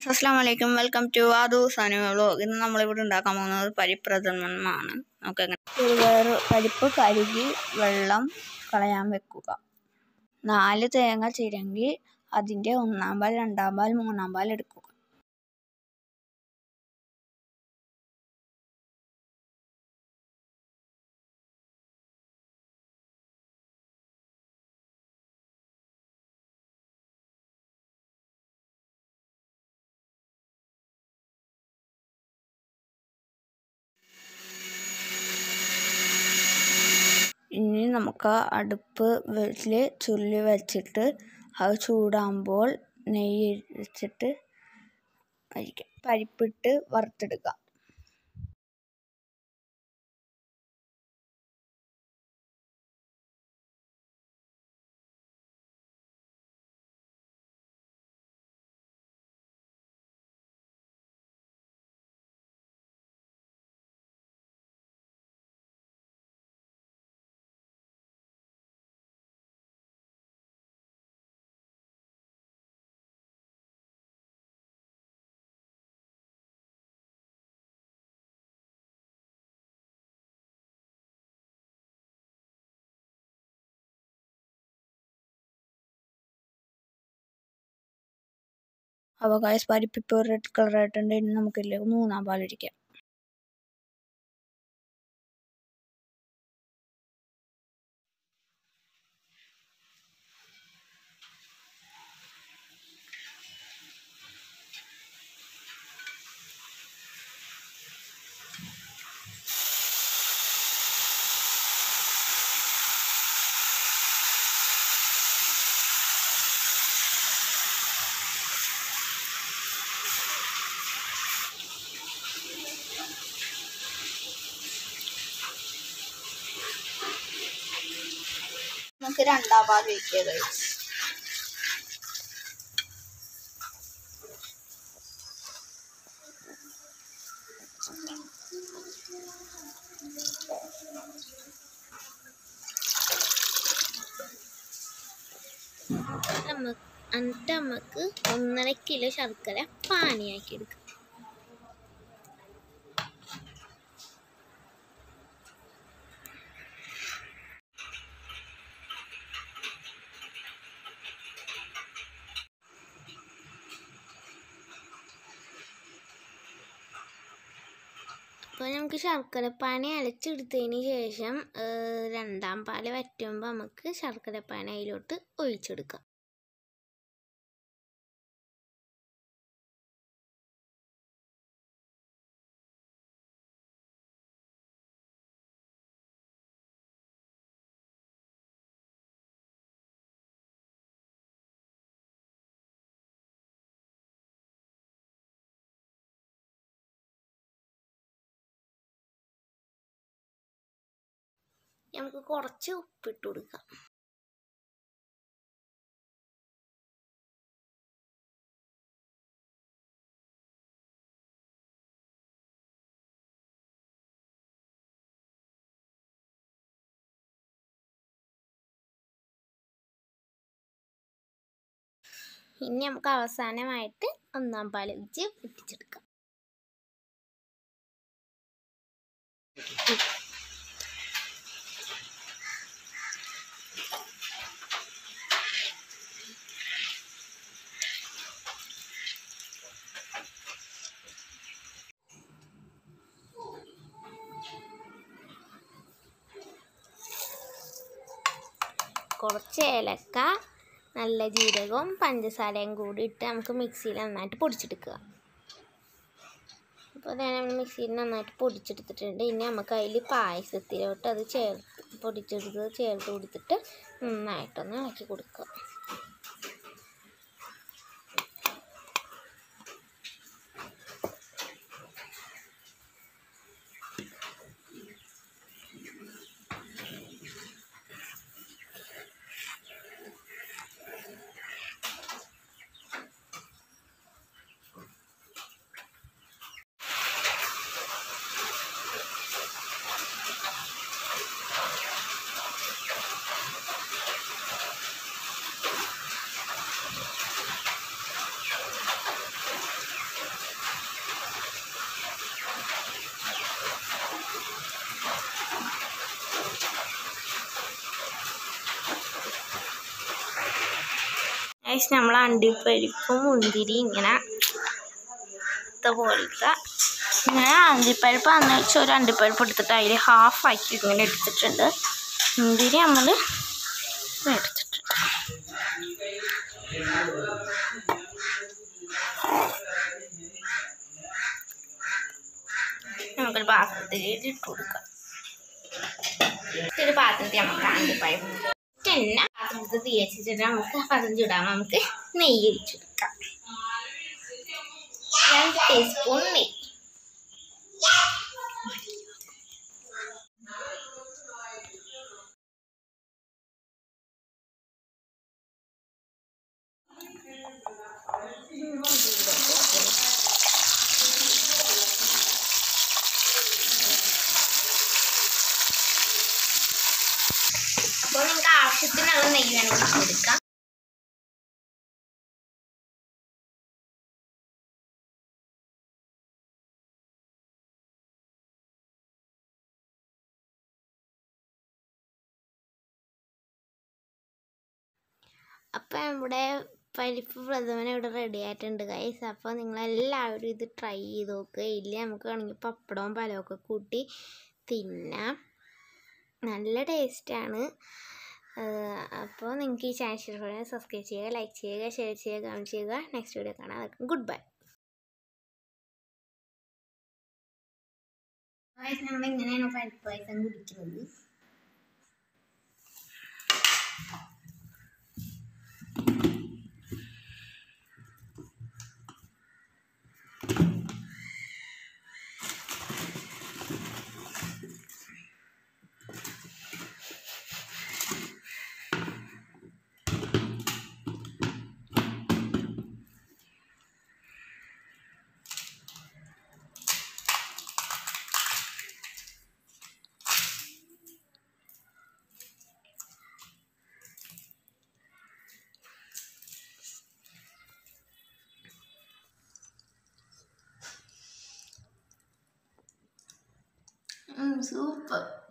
അസ്സാം വലൈക്കും welcome to Aadhu Sanu vlog ഇന്ന് നമ്മളിവിടെ ഉണ്ടാക്കാൻ പോകുന്നത് പരിപ്രഥമനാണ് നമുക്ക് എങ്ങനെ ചെറുപയർ പരിപ്പ് കഴുകി വെള്ളം കളയാൻ വെക്കുക നാല് തേങ്ങ ചിരങ്ങി അതിൻ്റെ ഒന്നാം പാൽ രണ്ടാം പാൽ മൂന്നാം പാൽ എടുക്കുക ഇനി നമുക്ക് അടുപ്പ് വീട്ടിൽ ചുള്ളി വെച്ചിട്ട് അത് ചൂടാകുമ്പോൾ നെയ്യ് വെച്ചിട്ട് കഴിക്കാം പരിപ്പിട്ട് വറുത്തെടുക്കുക അപ്പോൾ കായസ് പരിപ്പ് ഇപ്പോൾ റെഡ് കളർ ആയിട്ടുണ്ട് ഇനി നമുക്കില്ലേ മൂന്നാം പാലൊഴിക്കാം നമുക്ക് രണ്ടാം പാൽ ഒഴിക്കുക guys. നമുക്ക് എന്നിട്ട് നമുക്ക് ഒന്നര കിലോ ശർക്കര പാനിയാക്കി എടുക്കാം അപ്പോൾ നമുക്ക് ശർക്കരപ്പാനി അരച്ചെടുത്തതിന് ശേഷം ഏഹ്, രണ്ടാം പാല് വറ്റുമ്പോൾ നമുക്ക് ശർക്കരപ്പാനി അതിലോട്ട് ഒഴിച്ചെടുക്കാം നമുക്ക് കുറച്ച് ഉപ്പിട്ട് കൊടുക്കാം ഇനി നമുക്ക് അവസാനമായിട്ട് ഒന്നാം പാൽ വെച്ച് പൊട്ടിച്ചെടുക്കാം കുറച്ച് ഏലക്ക നല്ല ജീരകവും പഞ്ചസാരയും കൂടി ഇട്ട് നമുക്ക് മിക്സിയിൽ നന്നായിട്ട് പൊടിച്ചെടുക്കുക അപ്പോൾ ഞാൻ മിക്സിയിൽ നന്നായിട്ട് പൊടിച്ചെടുത്തിട്ടുണ്ട് ഇനി നമുക്ക് അതിൽ പായസത്തിലോട്ട് അത് ചേർത്ത് പൊടിച്ചെടുത്ത് ചേർത്ത് കൊടുത്തിട്ട് നന്നായിട്ടൊന്ന് ഇളക്കി കൊടുക്കുക ഗൈസ് നമ്മൾ അണ്ടിപ്പരിപ്പും മുന്തിരി ഇങ്ങനെ പോലത്തെ ഇങ്ങനെ അണ്ടിപ്പരിപ്പ് അന്ന് വെച്ച് ഒരു അണ്ടിപ്പരിപ്പ് എടുത്തിട്ട് അതിൽ ഹാഫ് ആക്കി ഇങ്ങനെ എടുത്തിട്ടുണ്ട് മുന്തിരി നമ്മൾ എടുത്തിട്ടുണ്ട് നമുക്കൊരു പാത്രത്തിൽ ഇട്ട് കൊടുക്കാം ഒരു പാത്രത്തിൽ നമുക്ക് അണ്ടിപ്പരിപ്പ് പിന്നെ പാത്രത്തിൽ തീ വെച്ചിട്ട് നമുക്ക് പതം ചൂടാൻ നമുക്ക് നെയ്യ് ഒഴിച്ചെടുക്കാം രണ്ട് ടീസ്പൂൺ നെയ്യ് അപ്പോൾ നിങ്ങൾക്ക് ആവശ്യത്തിനുള്ള നെയ്യ് വേണമെങ്കിൽ കൊടുക്കാം അപ്പം നമ്മുടെ പരിപ്പ് പ്രഥമൻ ഇവിടെ റെഡി ആയിട്ടുണ്ട് ഗൈസ് അപ്പോൾ നിങ്ങളെല്ലാവരും ഇത് ട്രൈ ചെയ്ത് നോക്കുക ഇല്ല നമുക്ക് വേണമെങ്കിൽ പപ്പടവും പലമൊക്കെ കൂട്ടി തിന്നാം നല്ല ടേസ്റ്റാണ് അപ്പോൾ നിങ്ങൾക്ക് ഈ ചാനൽ ഇഷ്ടപ്പെടുന്നത് സബ്സ്ക്രൈബ് ചെയ്യുക ലൈക്ക് ചെയ്യുക ഷെയർ ചെയ്യുക കമൻറ്റ് ചെയ്യുക നെക്സ്റ്റ് വീഡിയോ കാണാം ഗുഡ് ബൈ നമ്മൾ ഇങ്ങനെയാണ് പരിപ്പ് പായസം കുടിക്കുന്നത് സൂപ്പർ